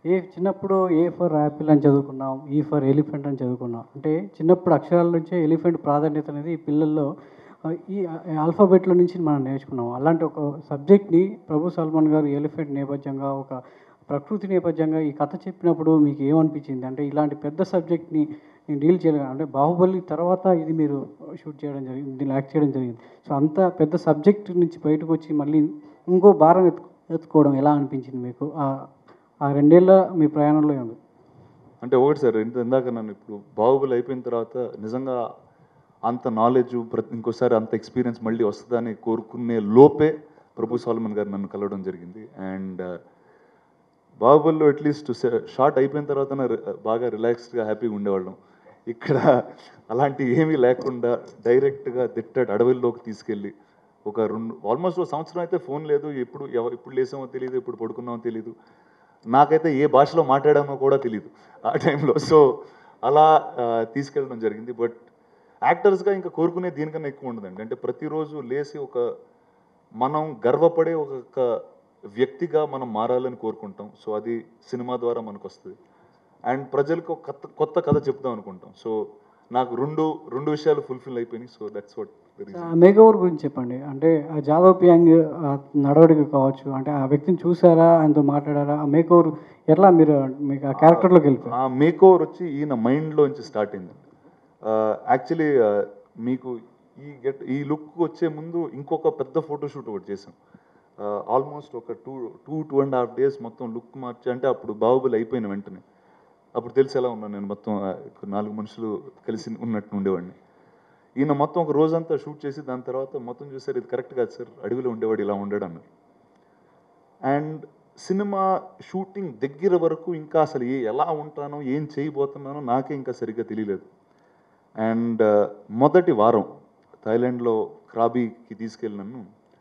ఏ చిన్నప్పుడు A for Apple అని చదువుకున్నాం ఈ ఫర్ ఎలిఫెంట్ అని చదువుకున్నాం అంటే చిన్నప్పుడు అక్షరాల నుంచే ఎలిఫెంట్ ప్రాధాన్యత అనేది ఈ పిల్లల్లో ఆ, ఈ ఆల్ఫాబెట్ల నుంచి మనం నేర్చుకున్నాం అలాంటి ఒక సబ్జెక్ట్ని ప్రభు సల్మాన్ గారు ఎలిఫెంట్ నేపథ్యంగా ఒక ప్రకృతి నేపథ్యంగా ఈ కథ చెప్పినప్పుడు మీకు ఏమనిపించింది అంటే ఇలాంటి పెద్ద సబ్జెక్ట్ని నేను డీల్ చేయలేను అంటే బాహుబలి తర్వాత ఇది మీరు షూట్ చేయడం జరిగింది దీన్ని యాక్ట్ చేయడం జరిగింది సో అంత పెద్ద సబ్జెక్ట్ నుంచి బయటకు వచ్చి మళ్ళీ ఇంకో భారం ఎత్తు ఎత్తుకోవడం ఎలా అనిపించింది మీకు ఆ- ఆ రెండేళ్ల మీ ప్రయాణంలో ఏమి అంటే ఒకటి సార్ ఇంత ఇందాక నన్ను ఇప్పుడు బాహుబలి అయిపోయిన తర్వాత నిజంగా అంత నాలెడ్జ్ ప్రతి ఇంకోసారి అంత ఎక్స్పీరియన్స్ మళ్ళీ వస్తుందని కోరుకునే లోపే ప్రభు సాల్మన్ గారు నన్ను కలవడం జరిగింది అండ్ బాహుబలిలో అట్లీస్ట్ షార్ట్ అయిపోయిన తర్వాత బాగా రిలాక్స్డ్గా హ్యాపీగా ఉండేవాళ్ళం ఇక్కడ అలాంటి ఏమీ లేకుండా డైరెక్ట్గా దిట్టడ్ అడవుల్లోకి తీసుకెళ్ళి ఒక రెండు ఆల్మోస్ట్ ఒక సంవత్సరం అయితే ఫోన్ లేదు ఎప్పుడు ఎవ ఎప్పుడు లేసామో తెలియదు ఎప్పుడు పడుకున్నామో తెలియదు నాకైతే ఏ భాషలో మాట్లాడామో కూడా తెలియదు ఆ టైంలో సో అలా ఆ, తీసుకెళ్ళడం జరిగింది బట్ యాక్టర్స్గా ఇంకా కోరుకునే దీనికన్నా ఎక్కువ ఉండదండి అంటే ప్రతిరోజు లేచి ఒక మనం గర్వపడే ఒక వ్యక్తిగా మనం మారాలని కోరుకుంటాం సో అది సినిమా ద్వారా మనకు వస్తుంది అండ్ ప్రజలకు ఒక కొత్త కొత్త కథ చెప్దాం అనుకుంటాం సో నాకు రెండు రెండు విషయాలు ఫుల్ఫిల్ అయిపోయినాయి so that's what makeover గురించి చెప్పండి అంటే ఆ జాదవ్ పియాంగ్ ఆ నడవడిక కావచ్చు అంటే ఆ వ్యక్తిని చూసారా ఆయనతో మాట్లాడారా ఆ మేక్ ఓవర్ ఎట్లా మీరు మీకు ఆ క్యారెక్టర్లోకి వెళ్ళిపోయారు ఆ మేక్ ఓవర్ వచ్చి ఈయన మైండ్లోంచి స్టార్ట్ అయింది యాక్చువల్లీ మీకు ఈ గెట్ ఈ లుక్ వచ్చే ముందు ఇంకొక పెద్ద ఫోటోషూట్ ఒకటి చేసాం ఆల్మోస్ట్ ఒక two two two and half days మొత్తం లుక్ మార్చి అంటే అప్పుడు బాహుబలి అయిపోయిన వెంటనే అప్పుడు తెలిసి ఎలా ఉన్నాను నేను మొత్తం ఆ, ఒక నాలుగు మనుషులు కలిసి ఉన్నట్టు ఉండేవాడిని ఈయన మొత్తం ఒక రోజంతా షూట్ చేసి దాని తర్వాత మొత్తం చూసారు ఇది కరెక్ట్ కాదు సార్ అడవిలో ఉండేవాడు ఇలా ఉండడు అన్నారు అండ్ సినిమా షూటింగ్ దగ్గర వరకు ఇంకా అసలు ఏ ఎలా ఉంటానో ఏం చేయబోతున్నానో నాకే ఇంకా సరిగ్గా తెలియలేదు అండ్ మొదటి వారం థాయిలాండ్లో క్రాబీకి తీసుకెళ్ళి నన్ను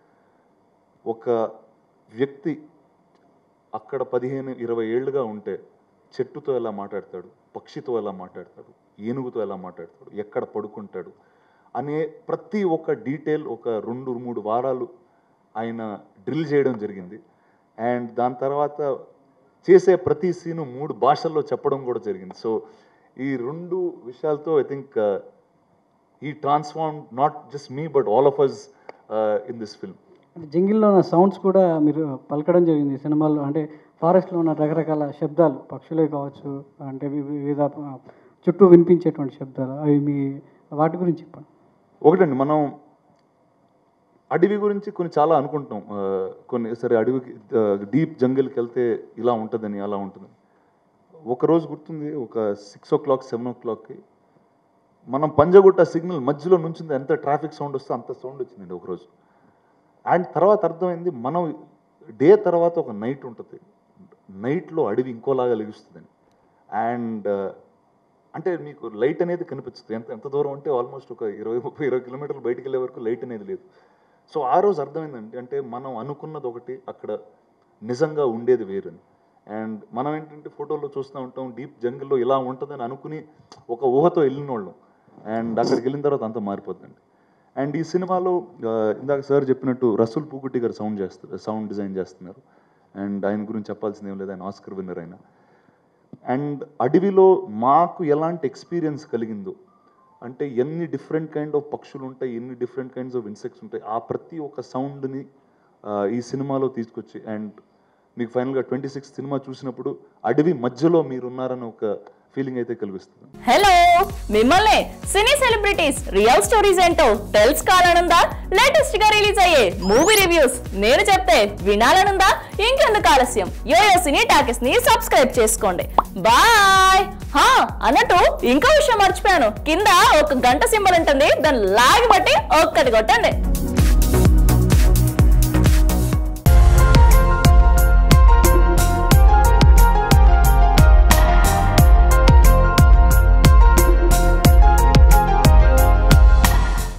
ఒక వ్యక్తి అక్కడ పదిహేను ఇరవై ఏళ్ళుగా ఉంటే చెట్టుతో ఎలా మాట్లాడతాడు పక్షితో ఎలా మాట్లాడతాడు ఏనుగుతో ఎలా మాట్లాడతాడు ఎక్కడ పడుకుంటాడు అనే ప్రతి ఒక్క డీటెయిల్ ఒక రెండు మూడు వారాలు ఆయన డ్రిల్ చేయడం జరిగింది అండ్ దాని తర్వాత చేసే ప్రతి సీను మూడు భాషల్లో చెప్పడం కూడా జరిగింది సో ఈ రెండు విషయాలతో ఐ థింక్ ఈ transform not just me but all of us in this film అంటే జంగిల్లో ఉన్న సౌండ్స్ కూడా మీరు పలకడం జరిగింది ఈ సినిమాలో అంటే ఫారెస్ట్లో ఉన్న రకరకాల శబ్దాలు పక్షులే కావచ్చు అంటే వి- వివిధ ఆ, చుట్టూ వినిపించేటువంటి శబ్దాలు అవి మీ వాటి గురించి చెప్పండి ఒకటండి మనం అడవి గురించి కొన్ని చాలా అనుకుంటాం ఆ, కొన్ని సరే అడవికి డీప్ జంగిల్కి వెళ్తే ఇలా ఉంటుందని అలా ఉంటుందని ఒకరోజు గుర్తుంది ఒక సిక్స్ ఓ క్లాక్ సెవెన్ ఓ క్లాక్కి మనం పంజగుట్ట సిగ్నల్ మధ్యలో నుంచింది ఎంత ట్రాఫిక్ సౌండ్ వస్తే అంత సౌండ్ వచ్చిందండి ఒకరోజు అండ్ తర్వాత అర్థమైంది మనం డే తర్వాత ఒక నైట్ ఉంటుంది నైట్లో అడవి ఇంకోలాగా లెగుస్తుందని అండ్ అంటే మీకు లైట్ అనేది కనిపిస్తుంది ఎంత ఎంత దూరం అంటే ఆల్మోస్ట్ ఒక ఇరవై ముప్పై ఇరవై కిలోమీటర్లు బయటికి వెళ్ళే వరకు లైట్ అనేది లేదు సో ఆ రోజు అర్థమైందండి అంటే మనం అనుకున్నది ఒకటి అక్కడ నిజంగా ఉండేది వేరని అండ్ మనం ఏంటంటే ఫోటోలో చూస్తూ ఉంటాం డీప్ జంగిల్లో ఇలా ఉంటుందని అనుకుని ఒక ఊహతో వెళ్ళిన వాళ్ళం అండ్ అక్కడికి వెళ్ళిన తర్వాత అంతా మారిపోతుందండి అండ్ ఈ సినిమాలో ఆ, ఇందాక సార్ చెప్పినట్టు రసూల్ పూకుట్టి గారు సౌండ్ చేస్తారు సౌండ్ డిజైన్ చేస్తున్నారు అండ్ ఆయన గురించి చెప్పాల్సింది ఏం లేదు ఆయన ఆస్కర్ విన్నర్ అయినా అండ్ అడవిలో మాకు ఎలాంటి ఎక్స్పీరియన్స్ కలిగిందో అంటే ఎన్ని డిఫరెంట్ కైండ్ ఆఫ్ పక్షులు ఉంటాయి ఎన్ని డిఫరెంట్ కైండ్స్ ఆఫ్ ఇన్సెక్ట్స్ ఉంటాయి ఆ ప్రతి ఒక్క సౌండ్ని ఈ సినిమాలో తీసుకొచ్చి అండ్ మీకు ఫైనల్గా ట్వంటీ సిక్స్ సినిమా చూసినప్పుడు అడవి మధ్యలో మీరున్నారని ఒక ఫీలింగ్ అయితే కలిగిస్తుంది హలో మిమ్మల్ని సినీ సెలబ్రిటీస్ రియల్ స్టోరీస్ ఏంటో తెలుసుకోవాలనుందా లేటెస్ట్ గా రిలీజ్ అయ్యే మూవీ రివ్యూస్ నేను చెప్తే వినాలనుందా ఇంకెందుకు ఆలస్యం యోయో సినీ టాకెస్ ని సబ్స్క్రైబ్ చేసుకోండి బాయ్ హా అన్నట్టు ఇంకో విషయం మర్చిపోయాను కింద ఒక గంట సింబల్ ఉంటుంది దాన్ని లాగి బట్టి ఒక్కటి కొట్టండి